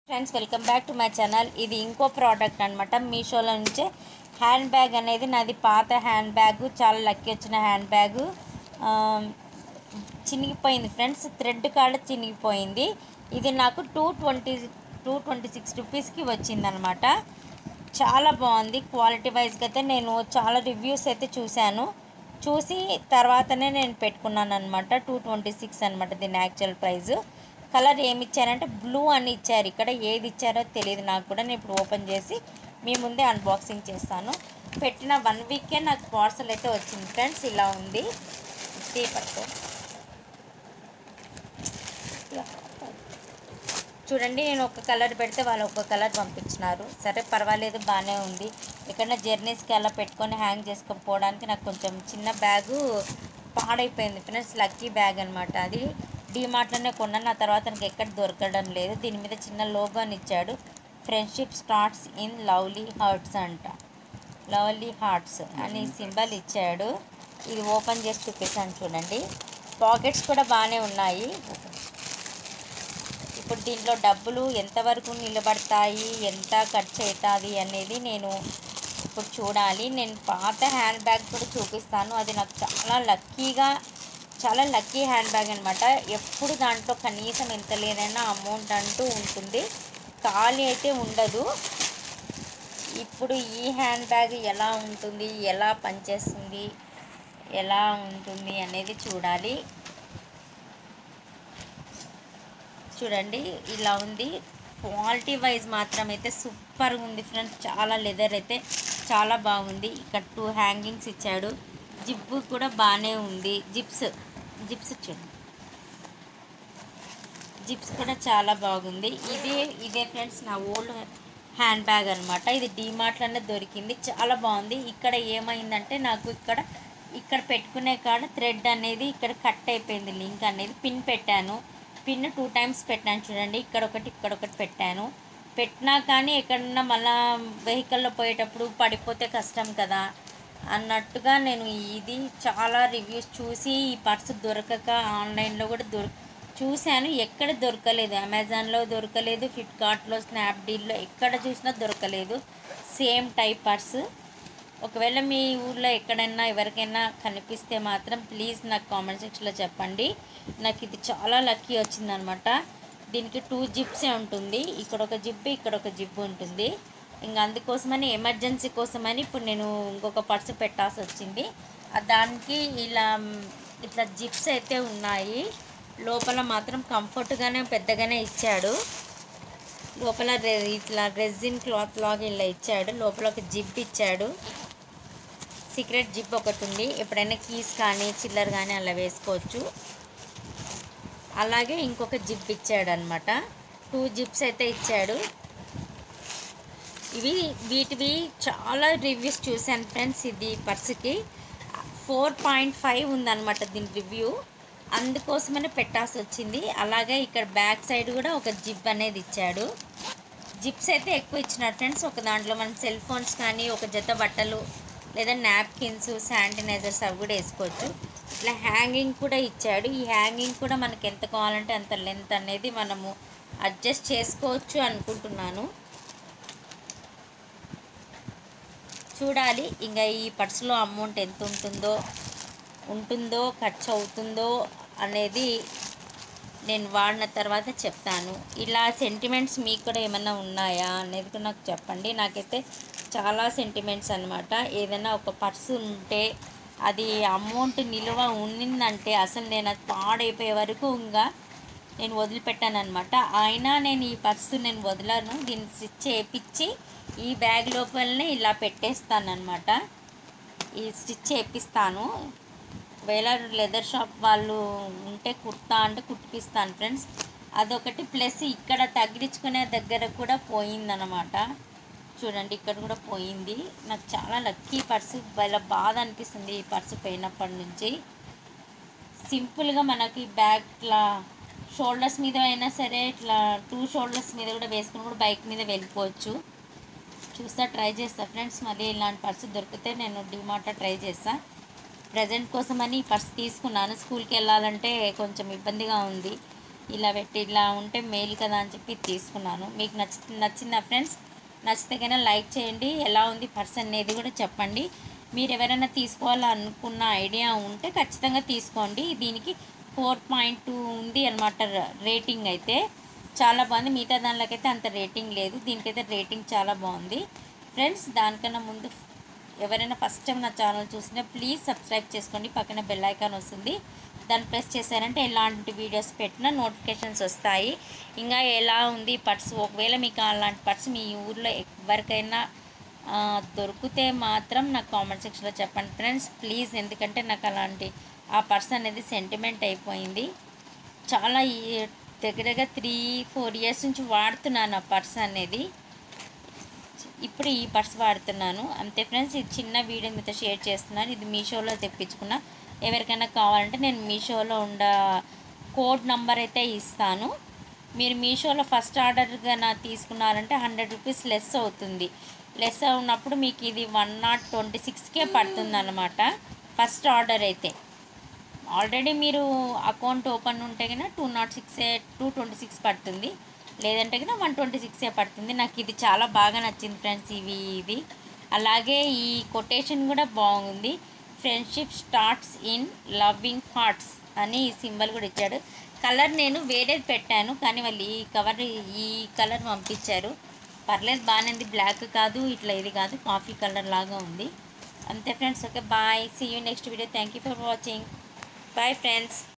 friends welcome back to my channel ఇది ఇంకో product అనమాట మీషోలో నుంచే హ్యాండ్ బ్యాగ్ అనేది నాది పాత హ్యాండ్ బ్యాగ్ చాలా లక్కీ వచ్చిన హ్యాండ్ బ్యాగ్ చినిగిపోయింది ఫ్రెండ్స్ థ్రెడ్ కాడ చినిగిపోయింది ఇది నాకు two twenty two twenty six రూపీస్కి వచ్చిందనమాట చాలా బాగుంది క్వాలిటీ వైజ్గా అయితే నేను చాలా రివ్యూస్ అయితే చూశాను చూసి తర్వాతనే నేను పెట్టుకున్నాను అనమాట టూ ట్వంటీ సిక్స్ అనమాట దీని యాక్చువల్ ప్రైస్ కలర్ ఏమి ఇచ్చారంటే బ్లూ అని ఇచ్చారు ఇక్కడ ఏది ఇచ్చారో తెలియదు నాకు కూడా నేను ఇప్పుడు ఓపెన్ చేసి మీ ముందే అన్బాక్సింగ్ చేస్తాను పెట్టిన వన్ వీకే నాకు పార్సల్ అయితే వచ్చింది ఫ్రెండ్స్ ఇలా ఉంది టీ పట్టు చూడండి నేను ఒక కలర్ పెడితే వాళ్ళు ఒక కలర్ పంపించినారు సరే పర్వాలేదు బాగానే ఉంది ఎక్కడైనా జర్నీస్కి అలా పెట్టుకొని హ్యాంగ్ చేసుకొని పోవడానికి నాకు కొంచెం చిన్న బ్యాగు పాడైపోయింది ఫ్రెండ్స్ లక్కీ బ్యాగ్ అనమాట అది డీమార్ట్లోనే కొన్నాను నా తర్వాత నాకు ఎక్కడ దొరకడం లేదు దీని మీద చిన్న లోగో అని ఇచ్చాడు friendship starts in lovely hearts అంట లవ్లీ హార్ట్స్ అని సింబల్ ఇచ్చాడు ఇది ఓపెన్ చేసి చూపిస్తాను చూడండి పాకెట్స్ కూడా బాగానే ఉన్నాయి ఇప్పుడు దీంట్లో డబ్బులు ఎంతవరకు నిలబడతాయి ఎంత ఖర్చు అవుతుంది అనేది నేను ఇప్పుడు చూడాలి నేను పాత హ్యాండ్ బ్యాగ్ కూడా చూపిస్తాను అది నాకు చాలా లక్కీగా చాలా లక్కీ హ్యాండ్ బ్యాగ్ అనమాట ఎప్పుడు దాంట్లో కనీసం ఎంత లేదైనా అమౌంట్ అంటూ ఉంటుంది ఖాళీ అయితే ఉండదు ఇప్పుడు ఈ హ్యాండ్ బ్యాగ్ ఎలా ఉంటుంది ఎలా పనిచేస్తుంది ఎలా ఉంటుంది అనేది చూడాలి చూడండి ఇలా ఉంది క్వాలిటీ వైజ్ మాత్రం అయితే సూపర్ ఉంది ఫ్రెండ్స్ చాలా లెదర్ అయితే చాలా బాగుంది ఇక్కడ టూ హ్యాంగింగ్స్ ఇచ్చాడు జిప్పు కూడా బాగానే ఉంది జిప్స్ జిప్స్ చూడండి జిప్స్ కూడా చాలా బాగుంది ఇదే ఇదే ఫ్రెండ్స్ నా ఓల్డ్ హ్యాండ్ బ్యాగ్ అనమాట ఇది డీమార్ట్లోనే దొరికింది చాలా బాగుంది ఇక్కడ ఏమైందంటే నాకు ఇక్కడ ఇక్కడ పెట్టుకునే కాడ థ్రెడ్ అనేది ఇక్కడ కట్ అయిపోయింది లింక్ అనేది పిన్ పెట్టాను పిన్ టూ టైమ్స్ పెట్టాను చూడండి ఇక్కడ ఒకటి ఇక్కడ ఒకటి పెట్టాను పెట్టినా కానీ ఎక్కడన్నా మళ్ళా వెహికల్లో పోయేటప్పుడు పడిపోతే కష్టం కదా అన్నట్టుగా నేను ఇది చాలా రివ్యూస్ చూసి ఈ పర్సు దొరకక ఆన్లైన్లో కూడా దొర చూశాను ఎక్కడ దొరకలేదు అమెజాన్లో దొరకలేదు ఫ్లిప్కార్ట్లో స్నాప్డీల్లో ఎక్కడ చూసినా దొరకలేదు సేమ్ టైప్ పర్స్ ఒకవేళ మీ ఊర్లో ఎక్కడైనా ఎవరికైనా కనిపిస్తే మాత్రం ప్లీజ్ నాకు కామెంట్ సెక్షన్లో చెప్పండి నాకు ఇది చాలా లక్కీ వచ్చిందనమాట దీనికి టూ జిప్సే ఉంటుంది ఇక్కడ ఒక జిప్ ఇక్కడ ఒక జిప్ ఉంటుంది ఇంకా అందుకోసమని ఎమర్జెన్సీ కోసమని ఇప్పుడు నేను ఇంకొక పర్సు పెట్టాల్సి వచ్చింది ఆ దానికి ఇలా ఇట్లా జిప్స్ అయితే ఉన్నాయి లోపల మాత్రం కంఫర్ట్గానే పెద్దగానే ఇచ్చాడు లోపల రె ఇట్లా రెజిన్ క్లాత్ లాగా ఇలా ఇచ్చాడు లోపల ఒక జిప్ ఇచ్చాడు సీక్రెట్ జిప్ ఒకటి ఉంది ఎప్పుడైనా కీస్ కానీ చిల్లర్ కానీ అలా వేసుకోవచ్చు అలాగే ఇంకొక జిప్ ఇచ్చాడు అనమాట టూ జిప్స్ అయితే ఇచ్చాడు ఇవి వీటివి చాలా రివ్యూస్ చూశాను ఫ్రెండ్స్ ఇది పర్సుకి ఫోర్ పాయింట్ ఫైవ్ ఉందన్నమాట దీని రివ్యూ అందుకోసమనే పెట్టాల్సి వచ్చింది అలాగే ఇక్కడ బ్యాక్ సైడ్ కూడా ఒక జిప్ అనేది ఇచ్చాడు జిప్స్ అయితే ఎక్కువ ఇచ్చినారు ఫ్రెండ్స్ ఒక దాంట్లో మనం సెల్ ఫోన్స్ కానీ ఒక జత బట్టలు లేదా నాప్కిన్స్ శానిటైజర్స్ అవి కూడా వేసుకోవచ్చు ఇట్లా హ్యాంగింగ్ కూడా ఇచ్చాడు ఈ హ్యాంగింగ్ కూడా మనకి ఎంత కావాలంటే అంత లెంత్ అనేది మనము అడ్జస్ట్ చేసుకోవచ్చు అనుకుంటున్నాను చూడాలి ఇంకా ఈ పర్సులో అమౌంట్ ఎంత ఉంటుందో ఉంటుందో ఖర్చు అవుతుందో అనేది నేను వాడిన తర్వాత చెప్తాను ఇలా సెంటిమెంట్స్ మీకు కూడా ఏమైనా ఉన్నాయా అనేది కూడా నాకు చెప్పండి నాకైతే చాలా సెంటిమెంట్స్ అనమాట ఏదైనా ఒక పర్సు ఉంటే అది అమౌంట్ నిల్వ ఉన్నిందంటే అసలు నేను అది పాడైపోయే వరకు ఇంకా నేను వదిలిపెట్టాను అనమాట అయినా నేను ఈ పర్సు నేను వదలను దీన్ని స్టిచ్ చేయించి ఈ బ్యాగ్ లోపలనే ఇలా పెట్టేస్తాను అనమాట ఈ స్టిచ్ చేపిస్తాను ఒకవేళ లెదర్ షాప్ వాళ్ళు ఉంటే కుర్తా అంటే కుట్టిపిస్తాను ఫ్రెండ్స్ అదొకటి ప్లస్ ఇక్కడ తగిలించుకునే దగ్గర కూడా పోయిందనమాట చూడండి ఇక్కడ కూడా పోయింది నాకు చాలా లక్కీ పర్సు చాలా బాధ అనిపిస్తుంది ఈ పర్సు పోయినప్పటి నుంచి సింపుల్గా మనకి బ్యాగ్ ఇట్లా షోల్డర్స్ మీద అయినా సరే ఇట్లా టూ షోల్డర్స్ మీద కూడా వేసుకుని కూడా బైక్ మీద వెళ్ళిపోవచ్చు చూస్తా ట్రై చేస్తా ఫ్రెండ్స్ మళ్ళీ ఇలాంటి పర్సు దొరికితే నేను డిమార్ట్లో ట్రై చేస్తా ప్రజెంట్ కోసమని ఈ పర్స్ తీసుకున్నాను స్కూల్కి వెళ్ళాలంటే కొంచెం ఇబ్బందిగా ఉంది ఇలా పెట్టి ఇలా ఉంటే మేలు కదా అని చెప్పి ఇది తీసుకున్నాను మీకు నచ్చి నచ్చిందా ఫ్రెండ్స్ నచ్చితే కన్నా లైక్ చేయండి ఎలా ఉంది పర్స్ అనేది కూడా చెప్పండి మీరు ఎవరైనా తీసుకోవాలనుకున్న ఐడియా ఉంటే ఖచ్చితంగా తీసుకోండి దీనికి ఫోర్ పాయింట్ టూ ఉంది అనమాట రేటింగ్ అయితే చాలా బాగుంది మిగతా దానిలోకైతే అంత రేటింగ్ లేదు దీనికైతే రేటింగ్ చాలా బాగుంది ఫ్రెండ్స్ దానికన్నా ముందు ఎవరైనా ఫస్ట్ టైం నా ఛానల్ చూసినా ప్లీజ్ సబ్స్క్రైబ్ చేసుకోండి పక్కన బెల్ ఐకాన్ వస్తుంది దాన్ని ప్రెస్ చేశారంటే ఎలాంటి వీడియోస్ పెట్టినా నోటిఫికేషన్స్ వస్తాయి ఇంకా ఎలా ఉంది పర్స్ ఒకవేళ మీకు అలాంటి పర్స్ మీ ఊర్లో ఎవరికైనా ఆ, దొరికితే మాత్రం నాకు కామెంట్ సెక్షన్లో చెప్పండి ఫ్రెండ్స్ ప్లీజ్ ఎందుకంటే నాకు అలాంటి ఆ పర్స్ అనేది సెంటిమెంట్ అయిపోయింది చాలా ఈ- దగ్గర దగ్గర త్రీ ఫోర్ ఇయర్స్ నుంచి వాడుతున్నాను ఆ పర్స్ అనేది ఇప్పుడు ఈ పర్స్ వాడుతున్నాను అంతే ఫ్రెండ్స్ ఇది చిన్న వీడియో మీతో షేర్ చేస్తున్నాను ఇది మీషోలో తెప్పించుకున్న ఎవరికైనా కావాలంటే నేను మీషోలో ఉండ కోడ్ నంబర్ అయితే ఇస్తాను మీరు మీషోలో ఫస్ట్ ఆర్డర్గా నా తీసుకున్నారంటే హండ్రెడ్ రూపీస్ లెస్ అవుతుంది లెస్ ఉన్నప్పుడు మీకు ఇది వన్ నాట్ ట్వంటీ సిక్స్కే పడుతుంది అనమాట ఫస్ట్ ఆర్డర్ అయితే ఆల్రెడీ మీరు అకౌంట్ ఓపెన్ ఉంటే కన్నా two nought six two twenty six పడుతుంది లేదంటే కన్నా వన్ ట్వంటీ సిక్సే పడుతుంది నాకు ఇది చాలా బాగా నచ్చింది ఫ్రెండ్స్ ఇవి ఇది అలాగే ఈ కొటేషన్ కూడా బాగుంది friendship starts in loving hearts అని ఈ సింబల్ కూడా ఇచ్చాడు కలర్ నేను వేరేది పెట్టాను కానీ వాళ్ళు ఈ కవర్ ఈ కలర్ పంపించారు పర్లేదు బాగానే ఉంది బ్లాక్ కాదు ఇట్లా ఇది కాదు కాఫీ కలర్ లాగా ఉంది అంతే friends okay bye see you next video thank you for watching bye friends